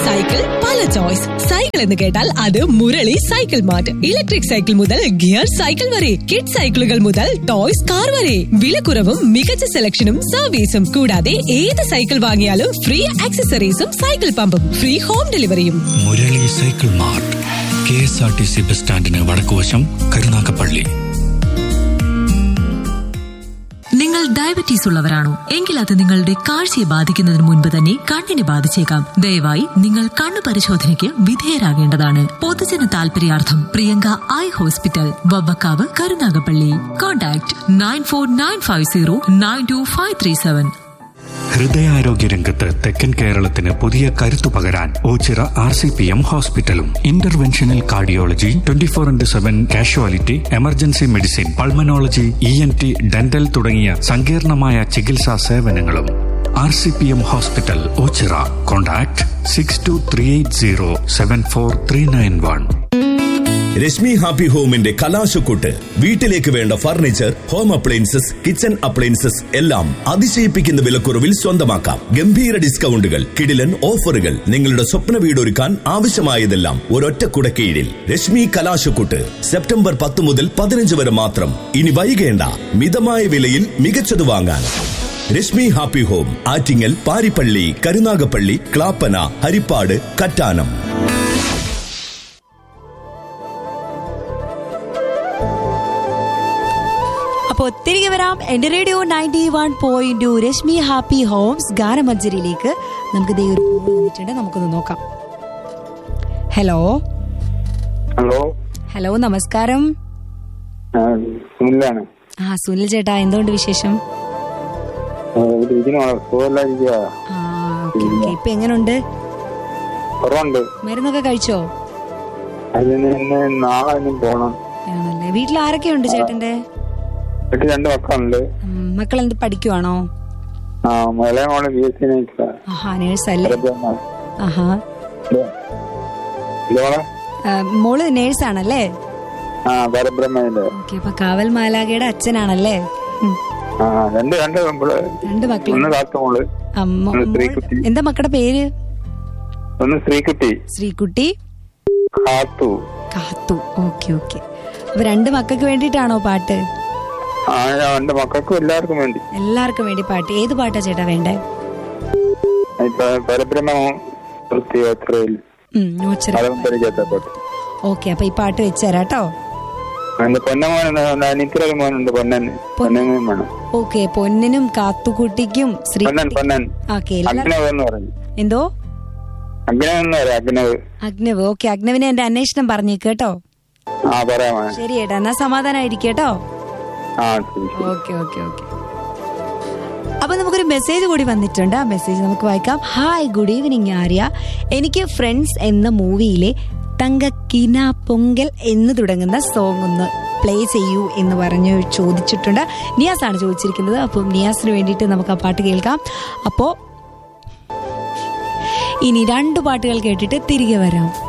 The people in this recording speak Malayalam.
സൈക്കിൾ പല ചോയ്സ് സൈക്കിൾ എന്ന് കേട്ടാൽ അത് Murali cycle mart electric cycle മുതൽ ഗിയർ സൈക്കിൾ വരെ കിഡ് സൈക്കിളുകൾ മുതൽ ടോയ്സ് കാർ വരെ വിലക്കുറവും മികച്ച സെലക്ഷനും സർവീസും കൂടാതെ ഏത് സൈക്കിൾ വാങ്ങിയാലും ഫ്രീ ആക്സസറീസും സൈക്കിൾ പമ്പും ഫ്രീ ഹോം ഡെലിവറിയും Murali cycle mart K S R T C bus സ്റ്റാൻഡിന് വടക്കുവശം കരുനാഗപ്പള്ളി നിങ്ങൾ ഡയബറ്റീസ് ഉള്ളവരാണോ എങ്കിൽ അത് നിങ്ങളുടെ കാഴ്ചയെ ബാധിക്കുന്നതിന് മുൻപ് തന്നെ കണ്ണിനെ ബാധിച്ചേക്കാം ദയവായി നിങ്ങൾ കണ്ണു പരിശോധനയ്ക്ക് വിധേയരാകേണ്ടതാണ് പൊതുജന താൽപര്യാർത്ഥം Priyanka eye hospital Vavvakkavu Karunagappally contact nine four nine five zero nine two five three seven ഹൃദയാരോഗ്യ രംഗത്ത് തെക്കൻ കേരളത്തിന് പുതിയ കരുത്തു പകരാൻ Ochira R C P M ഹോസ്പിറ്റലും interventional cardiology twenty four into seven casualty emergency medicine pulmonology E N T dental തുടങ്ങിയ സങ്കീർണമായ ചികിത്സാ സേവനങ്ങളും R C P M hospital Ochira contact six two three eight zero seven four three nine one Rashmi happy ഹോമിന്റെ കലാശക്കൂട്ട് വീട്ടിലേക്ക് വേണ്ട furniture home appliances kitchen appliances എല്ലാം അതിശയിപ്പിക്കുന്ന വിലക്കുറവിൽ സ്വന്തമാക്കാം ഗംഭീര ഡിസ്കൗണ്ടുകൾ കിടിലൻ ഓഫറുകൾ നിങ്ങളുടെ സ്വപ്ന വീടൊരുക്കാൻ ആവശ്യമായതെല്ലാം ഒരൊറ്റ കുടക്കീഴിൽ രശ്മി കലാശക്കൂട്ട് സെപ്റ്റംബർ പത്ത് മുതൽ പതിനഞ്ച് വരെ മാത്രം ഇനി വൈകേണ്ട മിതമായ വിലയിൽ മികച്ചത് വാങ്ങാൻ രശ്മി ഹാപ്പി ഹോം ആറ്റിങ്ങൽ പാരിപ്പള്ളി കരുനാഗപ്പള്ളി ക്ലാപ്പന ഹരിപ്പാട് കറ്റാനം അപ്പോൾ തിരികെ വരാം എന്റെ radio ninety one point two Rashmi happy homes ഗാനമഞ്ജരിയിലേക്ക് നമുക്ക് ദേ ഒരു കോൾ വന്നിട്ടുണ്ട് നമുക്കൊന്ന് നോക്കാം ഹലോ ഹലോ ഹലോ നമസ്കാരം ആ, സുനിലാണ് ആ സുനിൽ ചേട്ടാ എന്തുകൊണ്ട് വിശേഷം ആ, ഇവിടെ ഇരിക്കണോ സുഖമില്ലാതിരിക്കുക ആ ഓക്കെ ഓക്കെ ഇപ്പൊ എങ്ങനുണ്ട് കുറവുണ്ട് മരുന്നൊക്കെ കഴിച്ചോ അതിന് ഇന്ന് നാളെ ഇനി പോണം ആണല്ലേ വീട്ടിൽ ആരൊക്കെയുണ്ട് ചേട്ടന്റെ വീട്ടിൽ രണ്ട് മക്കളുണ്ട് ഉം, മക്കൾ എന്ത് പഠിക്കുവാണോ ആ ഇളയ മോള് ബി എസ് സി നയിച്ച ആഹാ നേഴ്സ് അല്ലേ ആഹാ ഇതോളെ ആ, മോള് നേഴ്സ് ആണല്ലേ ആ പരബ്രഹ്മയില് ഓക്കെ അപ്പൊ കാവൽ മാലാഖയുടെ അച്ഛനാണല്ലേ ഉം. ആ രണ്ട് രണ്ട് പെമ്പിള് രണ്ട് മക്കളും ഒന്ന് കാത്തുമോള് ആ, മോ- ഒന്ന് മോൾ- ശ്രീകുട്ടി. എന്താ മക്കളുടെ പേര് ഒന്ന് ശ്രീകുട്ടി ശ്രീകുട്ടി കാത്തു കാത്തു ഓക്കെ ഓക്കെ അപ്പൊ രണ്ട് മക്കൾക്ക് വേണ്ടിയിട്ടാണോ പാട്ട് ആ എന്റെ മക്കൾക്കും എല്ലാവർക്കും വേണ്ടി എല്ലാവർക്കും വേണ്ടി പാട്ട് ഏത് പാട്ടാ ചേട്ടാ വേണ്ടേ ഇപ്പൊ പരബ്രഹ്മ വൃത്തിയാത്രയിൽ ഉം, നോച്ചറ അതും പരിചയത്തെ പാട്ട് ഓക്കെ അപ്പൊ ഈ പാട്ട് വെച്ചുതരാം കേട്ടോ എന്റെ പൊന്നമോൻ അനിത്രൊരു മോനുണ്ട് പൊന്നൻ പൊന്നനും വേണം ഓക്കെ പൊന്നിനും കാത്തുകുട്ടിക്കും ശ്രീ പൊന്നൻ പൊന്നൻ ഓക്കെ എല്ലാ അഗ്നവ് എന്ന് പറഞ്ഞു എന്തോ അഗ്നവ് എന്ന് പറയാം അഗ്നവ് അഗ്നവ് ഓക്കെ അഗ്നവിനെ എന്റെ അന്വേഷണം പറഞ്ഞേക്ക് കേട്ടോ ആ പറയാമോ ശരി ഏട്ടാ എന്നാ സമാധാനമായിരിക്കും കേട്ടോ ആ ശരി ശരി ഓക്കെ ഓക്കെ ഓക്കെ അപ്പൊ നമുക്കൊരു മെസ്സേജ് കൂടി വന്നിട്ടുണ്ട് ആ മെസ്സേജ് നമുക്ക് വായിക്കാം ഹായ് ഗുഡ് ഈവനിങ് ആര്യ എനിക്ക് ഫ്രണ്ട്സ് എന്ന മൂവിയിലെ തങ്കക്കിന പൊങ്കൽ എന്ന് തുടങ്ങുന്ന സോങ് ഒന്ന് പ്ലേ ചെയ്യൂ എന്ന് പറഞ്ഞ് ചോദിച്ചിട്ടുണ്ട് നിയാസ് ആണ് ചോദിച്ചിരിക്കുന്നത് അപ്പം നിയാസിന് വേണ്ടിയിട്ട് നമുക്ക് ആ പാട്ട് കേൾക്കാം അപ്പോ ഇനി രണ്ട് പാട്ടുകൾ കേട്ടിട്ട് തിരികെ വരാം